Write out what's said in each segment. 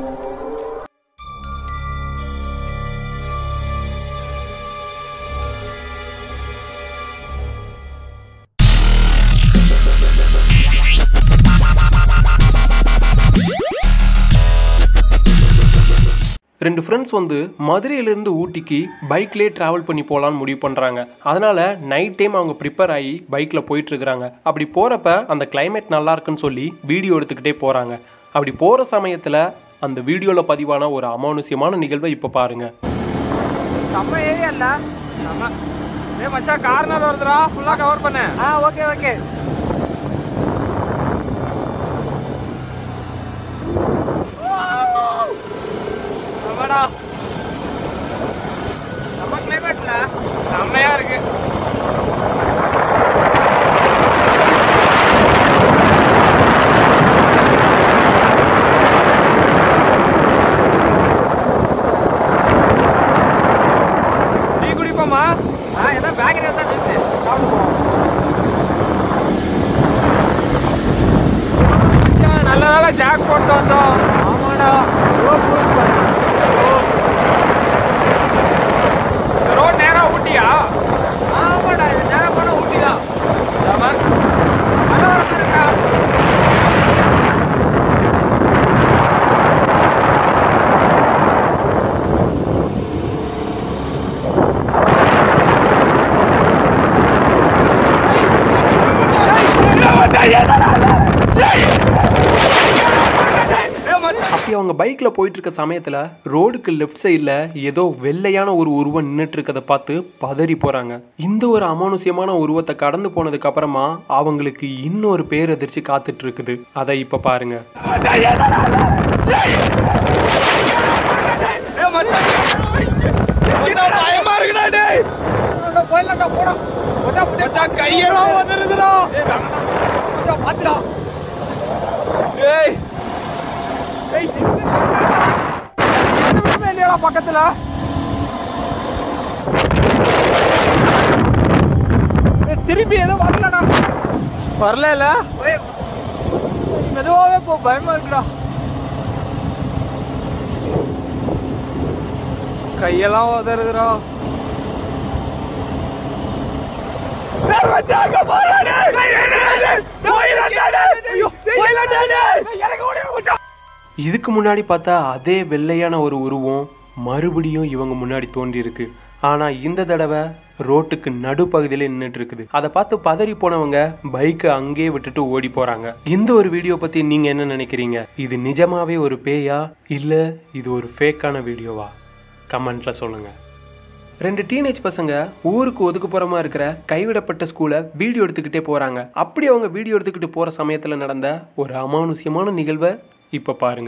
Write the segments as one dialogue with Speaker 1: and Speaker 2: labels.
Speaker 1: ரெண்டு ஃப்ரெண்ட்ஸ் வந்து மதுரையிலேருந்து ஊட்டிக்கு பைக்லேயே ட்ராவல் பண்ணி போகலான்னு முடிவு பண்ணுறாங்க அதனால் நைட் டைம் அவங்க ப்ரிப்பேர் ஆகி பைக்கில் போயிட்டுருக்குறாங்க அப்படி போகிறப்ப அந்த climate நல்லா இருக்குன்னு சொல்லி வீடியோ எடுத்துக்கிட்டே போகிறாங்க அப்படி போகிற சமயத்தில் அந்த வீடியோவில் பதிவான ஒரு அமானுஷ்யமான நிகழ்வை இப்போ பாருங்கள்
Speaker 2: செம்ம ஏரியா இல்ல செம்ம ஏ மச்சான் கார்னர் வருதுடா ஃபுல்லா கவர் பண்ணு ஆ ஓகே ஓகே செம்மடா செம்ம கிளைமேட்ல செம்மையா இருக்கு டீ குடிப்போமா ஆ என்ன பேக்கரி தான் நிறுத்து சாப்பிடுவோம் மச்சான், நல்ல வேலை ஜாக் போட்டு வந்தோம் ஆமாடா ரோட் நேரா ஊட்டியா ஆமாடா இது நேரா போனா ஊட்டி தான் செம நல்லா இருக்கா
Speaker 1: அப்படி அவங்க பைக்கில் போயிட்டு இருக்க சமயத்தில் ரோடுக்கு லெஃப்ட் சைடில் ஏதோ வெள்ளையான ஒரு உருவம் நின்றுட்டு இருக்கதை பார்த்து பதறி போகிறாங்க இந்த ஒரு அமானுஷ்யமான உருவத்தை கடந்து போனதுக்கு அப்புறமா அவங்களுக்கு இன்னொரு பேரதிர்ச்சி காத்துட்டு இருக்குது அதை இப்போ பாருங்க
Speaker 2: பயமா இருக்குடா டேய் போயிடலாம்டா போடா போடா போடா கையெல்லாம் வந்துருதுடா மச்சான் பாத்துடா ஏய் ஏய் எதுவுமே இல்லையாடா பக்கத்துல ஏய், திருப்பி எதுவும் வரலடா வரல இல்ல மெதுவாவே போ பயமா இருக்குடா கையெல்லாம் உதறுதுடா
Speaker 1: இதுக்கு முன்னாடி பார்த்தா அதே வெள்ளையான ஒரு உருவம் மறுபடியும் இவங்க முன்னாடி தோன்றி இருக்கு ஆனா இந்த தடவை ரோட்டுக்கு நடுப்பகுதியில் நின்றுட்டு இருக்குது அதை பார்த்து பதறி போனவங்க பைக்கை அங்கேயே விட்டுட்டு ஓடி போறாங்க இந்த ஒரு வீடியோ பத்தி நீங்க என்ன நினைக்கிறீங்க இது நிஜமாவே ஒரு பேயா இல்ல இது ஒரு ஃபேக்கான வீடியோவா கமெண்ட்ல சொல்லுங்க ரெண்டு டீனேஜ் பசங்க ஊருக்கு ஒதுக்குப்புறமா இருக்கிற கைவிடப்பட்ட ஸ்கூலை வீடியோ எடுத்துக்கிட்டே போறாங்க அப்படி அவங்க வீடியோ எடுத்துக்கிட்டு போற சமயத்துல நடந்த ஒரு அமானுஷ்யமான நிகழ்வை இப்ப பாருங்க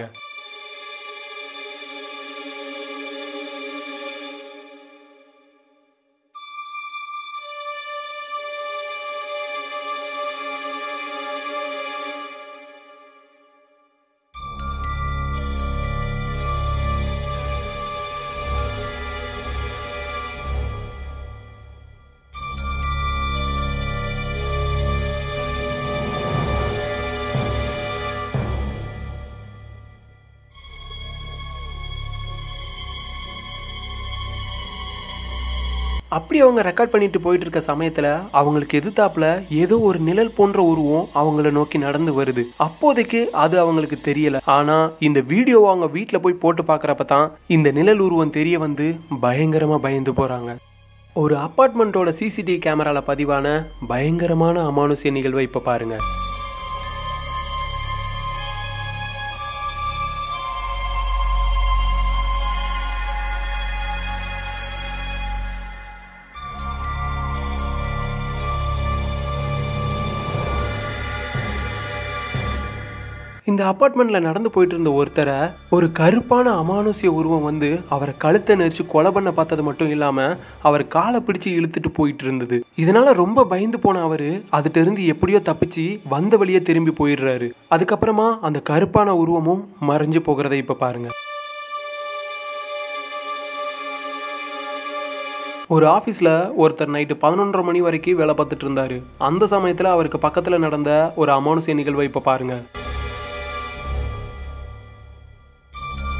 Speaker 1: அப்படி அவங்க ரெக்கார்ட் பண்ணிட்டு போயிட்டு இருக்க சமயத்துல அவங்களுக்கு எதிர்த்தாப்புல ஏதோ ஒரு நிழல் போன்ற உருவம் அவங்கள நோக்கி நடந்து வருது அப்போதைக்கு அது அவங்களுக்கு தெரியல ஆனா இந்த வீடியோவை அவங்க வீட்ல போய் போட்டு பார்க்கறப்ப தான் இந்த நிழல் உருவம் தெரிய வந்து பயங்கரமா பயந்து போறாங்க ஒரு அப்பார்ட்மெண்ட்டோட சிசிடிவி கேமரால பதிவான பயங்கரமான அமானுஷ்ய நிகழ்வை இப்ப பாருங்க இந்த அப்பார்ட்மெண்ட்ல நடந்து போயிட்டு இருந்த ஒருத்தரை ஒரு கருப்பான அமானுஷ்ய உருவம் வந்து அவரை கழுத்தை நெரிச்சு கொலை பண்ண பார்த்தது மட்டும் இல்லாம அவர் காலை பிடிச்சு இழுத்துட்டு போயிட்டு இருந்தது இதனால ரொம்ப பயந்து போன அவரு அதுட்ட இருந்து எப்படியோ தப்பிச்சு வந்த வழியே திரும்பி போயிடுறாரு அதுக்கப்புறமா அந்த கருப்பான உருவமும் மறைஞ்சு போகிறதை இப்ப பாருங்க ஒரு ஆஃபீஸில் ஒருத்தர் நைட்டு பதினொன்றரை மணி வரைக்கும் வேலை பார்த்துட்டு இருந்தாரு அந்த சமயத்தில் அவருக்கு பக்கத்தில் நடந்த ஒரு அமானுஷ்ய நிகழ்வை இப்போ பாருங்க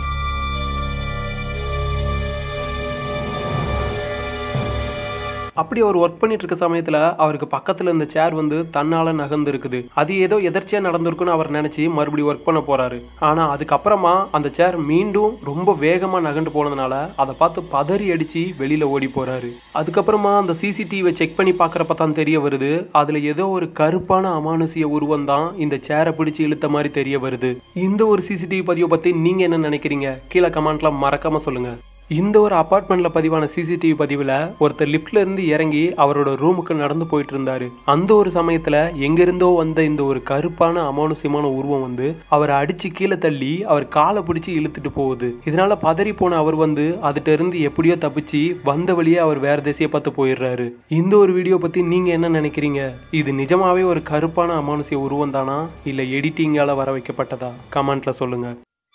Speaker 1: அப்படி அவர் ஒர்க் பண்ணிட்டு இருக்க சமயத்துல அவருக்கு பக்கத்துல இருந்த சேர் வந்து தன்னால நகர்ந்து இருக்குது அது ஏதோ எதர்ச்சியா நடந்திருக்குன்னு அவர் நினைச்சு மறுபடியும் ஒர்க் பண்ண போறாரு ஆனா அதுக்கப்புறமா அந்த சேர் மீண்டும் ரொம்ப வேகமா நகர்ந்து போனதுனால அதை பார்த்து பதறி அடிச்சு வெளியில ஓடி போறாரு அதுக்கப்புறமா அந்த சிசிடிவியை செக் பண்ணி பார்க்கறப்ப தான் தெரிய வருது அதுல ஏதோ ஒரு கருப்பான அமானுஷிய உருவம் தான் இந்த சேரை பிடிச்சு இழுத்த மாதிரி தெரிய வருது இந்த ஒரு சிசிடிவி பதிவை பத்தி நீங்க என்ன நினைக்கிறீங்க கீழே கமெண்ட்ல மறக்காம சொல்லுங்க இந்த ஒரு அபார்ட்மெண்ட்ல பதிவான சிசிடிவி பதிவில் ஒருத்தர் லிஃப்ட்ல இருந்து இறங்கி அவரோட ரூமுக்கு நடந்து போயிட்டு இருந்தாரு அந்த ஒரு சமயத்துல எங்கிருந்தோ வந்த இந்த ஒரு கருப்பான அமானுஷ்யமான உருவம் வந்து அவரை அடிச்சு கீழே தள்ளி அவர் காலை பிடிச்சி இழுத்துட்டு போகுது இதனால பதறி போன அவர் வந்து அதுட்ட இருந்து எப்படியோ தப்பிச்சு வந்த வழியே அவர் வேற திசையை பார்த்து போயிடுறாரு இந்த ஒரு வீடியோ பத்தி நீங்க என்ன நினைக்கிறீங்க இது நிஜமாவே ஒரு கருப்பான அமானுஷ்ய உருவம் தானா இல்ல எடிட்டிங்கால வர வைக்கப்பட்டதா கமெண்ட்ல சொல்லுங்க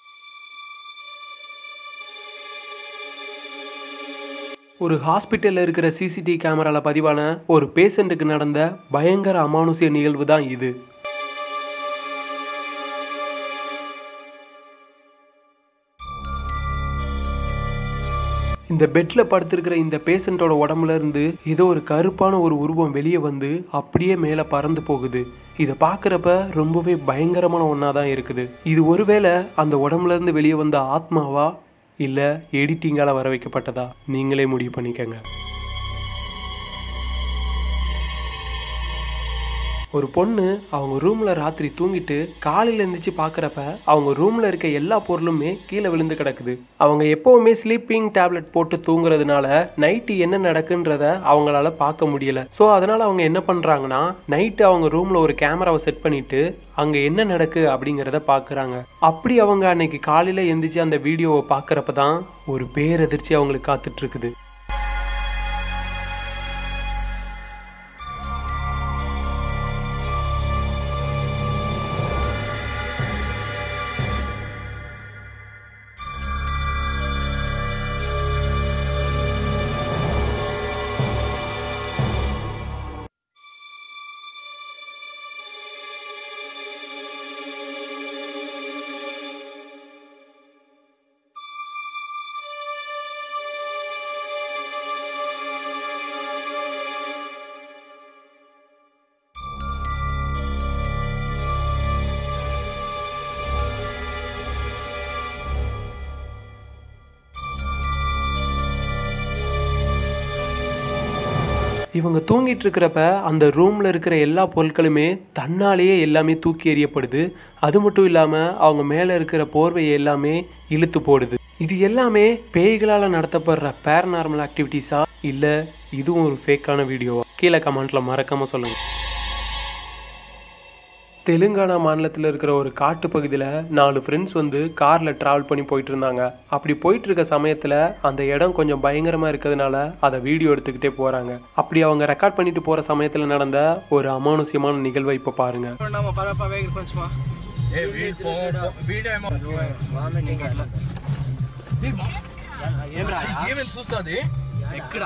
Speaker 1: ஒரு ஹாஸ்பிட்டலில் இருக்கிற சிசிடிவி கேமராவில் பதிவான ஒரு பேஷண்ட்டுக்கு நடந்த பயங்கர அமானுஷ்ய நிகழ்வு தான் இது இந்த பெட்டில் படுத்திருக்கிற இந்த பேஷண்ட்டோட உடம்புல இருந்து ஏதோ ஒரு கருப்பான ஒரு உருவம் வெளியே வந்து அப்படியே மேலே பறந்து போகுது இதை பார்க்குறப்ப ரொம்பவே பயங்கரமான ஒன்றா தான் இருக்குது இது ஒருவேளை அந்த உடம்புல இருந்து வெளியே வந்த ஆத்மாவா இல்லை எடிட்டிங்கால் வர வைக்கப்பட்டதா நீங்களே முடிவு பண்ணிக்கங்க ஒரு பொண்ணு அவங்க ரூமில் ராத்திரி தூங்கிட்டு காலையில் எழுந்திரிச்சு பார்க்குறப்ப அவங்க ரூமில் இருக்க எல்லா பொருளுமே கீழே விழுந்து கிடக்குது அவங்க எப்போவுமே ஸ்லீப்பிங் டேப்லெட் போட்டு தூங்குறதுனால நைட்டு என்ன நடக்குன்றத அவங்களால பார்க்க முடியல ஸோ அதனால் அவங்க என்ன பண்ணுறாங்கன்னா நைட்டு அவங்க ரூமில் ஒரு கேமராவை செட் பண்ணிட்டு அங்கே என்ன நடக்கு அப்படிங்கிறத பார்க்குறாங்க அப்படி அவங்க அன்னைக்கு காலையில் எந்திரிச்சு அந்த வீடியோவை பார்க்குறப்ப தான் ஒரு பேரதிர்ச்சி அவங்களுக்கு காத்துட்டு இருக்குது இவங்க தூங்கிட்டு இருக்கிறப்ப அந்த ரூமில் இருக்கிற எல்லா பொருட்களுமே தன்னாலேயே எல்லாமே தூக்கி எறியப்படுது அது மட்டும் இல்லாமல் அவங்க மேலே இருக்கிற போர்வையை எல்லாமே இழுத்து போடுது இது எல்லாமே பேய்களால் நடத்தப்படுற பேரநார்மல் ஆக்டிவிட்டீஸா இல்லை இதுவும் ஒரு ஃபேக்கான வீடியோவா கீழே கமெண்ட்டில் மறக்காமல் சொல்லுங்கள் தெலுங்கானா மாநிலத்தில் இருக்கிற ஒரு காட்டு பகுதியில் நாலு ஃப்ரெண்ட்ஸ் வந்து காரில் ட்ராவல் பண்ணி போயிட்டு இருந்தாங்க அப்படி போயிட்டு இருக்க சமயத்தில் அந்த இடம் கொஞ்சம் பயங்கரமாக இருக்கிறதுனால அதை வீடியோ எடுத்துக்கிட்டே போகிறாங்க அப்படி அவங்க ரெக்கார்ட் பண்ணிட்டு போகிற சமயத்தில் நடந்த ஒரு அமானுஷ்யமான நிகழ்வை இப்போ பாருங்க
Speaker 3: நம்ம பதப்பா வேக கொஞ்சமா
Speaker 2: ఏ వీడియో ఏమో ఏమేమి చూస్తుంది
Speaker 3: ఎక్కడా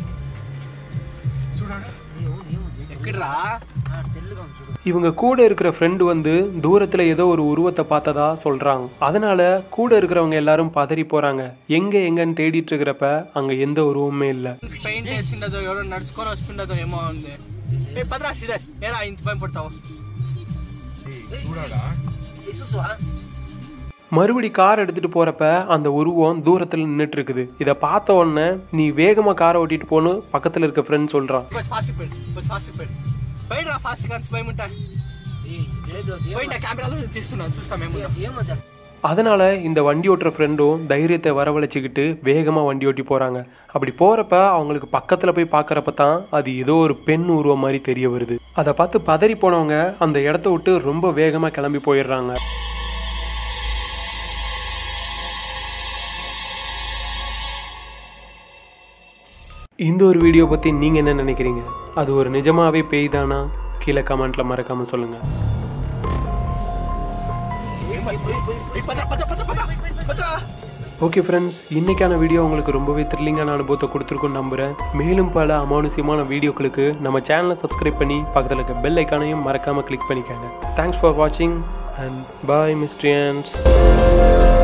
Speaker 3: చూడండి ఎక్కడ్రా
Speaker 1: இவங்க கூட இருக்கிற ஃப்ரெண்டு வந்து தூரத்தில் ஏதோ ஒரு உருவத்தை பார்த்ததா சொல்கிறாங்க அதனால கூட இருக்கிறவங்க எல்லாரும் பதறி போகிறாங்க எங்கே எங்கன்னு தேடிட்டு இருக்கிறப்ப அங்கே எந்த உருவமுமே இல்லை
Speaker 3: పెయింట్ వేసిండదో ఎవరో నడుచుకొని వస్తుండదో ఏమో ఉంది ఏ పదరా సిదే ఏరా ఇంత భయం పడతావు
Speaker 2: చూడాడా
Speaker 1: மறுபடி கார் எடுத்துட்டு போறப்ப அந்த உருவம் தூரத்துல நின்றுட்டு இருக்குது இதை பார்த்த உடனே நீ வேகமா காரை ஓட்டிட்டு போன்னு பக்கத்துல இருக்க ஃப்ரெண்ட் சொல்றான்
Speaker 3: కొంచెం ఫాస్ట్ పోయి కొంచెం ఫాస్ట్ పోయి పోయి రా ఫాస్ట్ గా భయం ఉంటా పోయి నా కెమెరాలో తీస్తున్నాను చూస్తాం మేము
Speaker 1: அதனால இந்த வண்டி ஓட்டுற ஃப்ரெண்டும் தைரியத்தை வரவழைச்சிக்கிட்டு வேகமா வண்டி ஓட்டி போறாங்க அப்படி போறப்ப அவங்களுக்கு பக்கத்துல போய் பார்க்கறப்ப தான் அது ஏதோ ஒரு பெண் உருவம் மாதிரி தெரிய வருது அதை பார்த்து பதறி போனவங்க அந்த இடத்த விட்டு ரொம்ப வேகமா கிளம்பி போயிடுறாங்க இந்த ஒரு வீடியோ பத்தி நீங்க என்ன நினைக்கிறீங்க அது ஒரு நிஜமாவே பேய் தானா கீழே கமெண்ட்ல மறக்காம சொல்லுங்க
Speaker 3: పదరా పదరా పదరా పదరా పదరా
Speaker 1: ஓகே ஃப்ரெண்ட்ஸ் இன்னைக்கான வீடியோ உங்களுக்கு ரொம்பவே த்ரில்லிங்கான அனுபவத்தை கொடுத்துருக்குன்னு நம்புகிறேன் மேலும் பல அமானுஷ்யமான வீடியோக்களுக்கு நம்ம சேனலை சப்ஸ்கிரைப் பண்ணி பக்கத்தில் இருக்க பெல் ஐக்கானையும் மறக்காமல் கிளிக் பண்ணிக்கோங்க தேங்க்ஸ் ஃபார் வாட்சிங் அண்ட் பாய் மிஸ்ட்ரியன்ஸ்